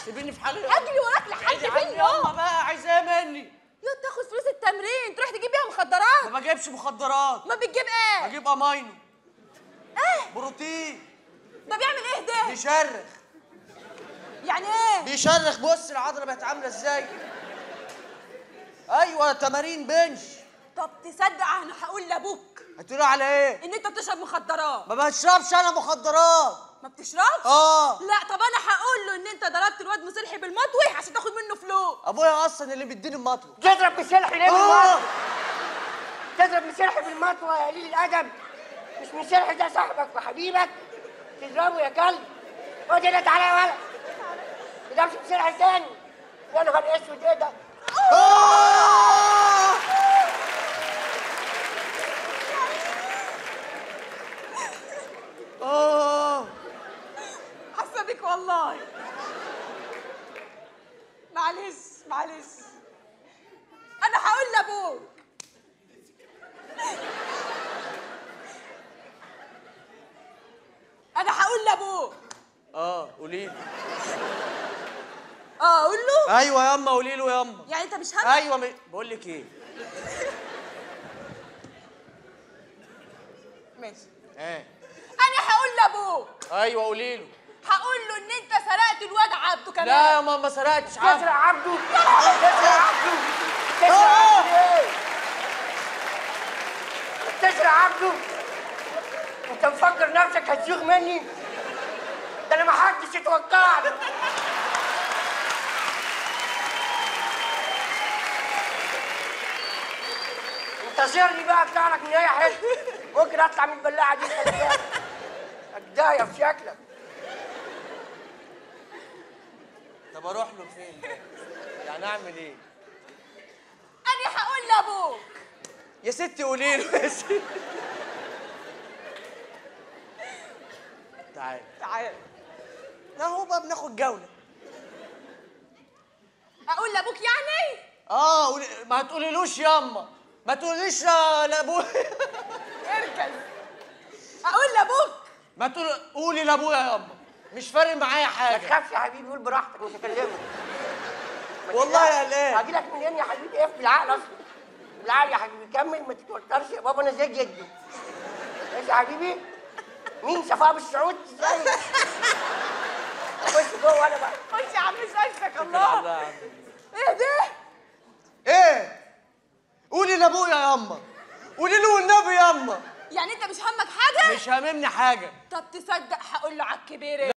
سيبيني في حالي اجري وراك لحد ابعدي فين عني ياما يوم بقى عايزه ايه مني يا تاخد فلوس التمرين تروح تجيب بيها مخدرات ما بجيبش مخدرات ما بتجيب ايه بجيب امينو ايه بروتين ده بيعمل ايه ده بيشرخ يعني ايه بيشرخ بص العضله بقت عامله ازاي ايوه تمارين بنش طب تصدق انا هقول لابوك هتقولوا على ايه ان انت بتشرب مخدرات ما بشربش انا مخدرات ما بتشربش اه لا طب انا هقول له ان انت ضربت الواد مصلحي بالمطوي عشان تاخد منه فلوس ابويا اصلا اللي بيديني المطوه تضرب بسلحي ليه اه بالمطوة؟ تضرب بسلحي بالمطوة يا قليل الأدب مش مسلحي ده صاحبك وحبيبك تضربه يا كلب خد هنا تعالى يا ولد ما تضربش بسلحي تاني يا نهار اسود ايه ده؟ آه! اه حاسه بيك والله معلش معلش انا هقول لابوك انا هقول لابوك اه قولي لي اه اقول له ايوه ياما قولي له ياما يعني انت مش هم ايوه م... بقول لك ايه ماشي ايه انا هقول لابوك ايوه قولي له هقول له ان انت سرقت الواد عبده كمان لا يا ماما ما سرقتش تسرق عارف عبده تسرق عبده تسرق عبده ايه؟ تسرق عبده انت مفكر نفسك هتزوغ مني ده انا ما حدش يتوقعني انتظرني بقى بتاعك من اي حته ممكن اطلع من البلاعه دي خلي بالك اجدايه في شكلك طب اروح له فين بقى؟ يعني اعمل ايه انا هقول لابوك يا ستي قولي له يا ستي تعالى تعال لا هو بقى بناخد جوله اقول لابوك يعني اه قولي ما تقوليلوش ياما ما تقوليش لا- لابويا اركز اقول لابوك ما تقول قولي لابويا ياما مش فارق معايا ما حاجه تخافش يا حبيبي قول براحتك مش هكلمك ما والله تقلقش. يا قلقان. هاجي لك منين يا حبيبي ايه بالعقل اصلا بالعقل يا حبيبي كمل ما تتوترش يا بابا انا زي جدي ماشي يا حبيبي مين صفاء بالسعود ازاي خش جوه انا بقى خش يا عم سالفك الله الله يا عم. ايه ده ايه قولي لابويا ياما قولي له والنبي ياما يعني انت مش همك حاجه مش هاممني حاجه طب تصدق هقول له على الكبير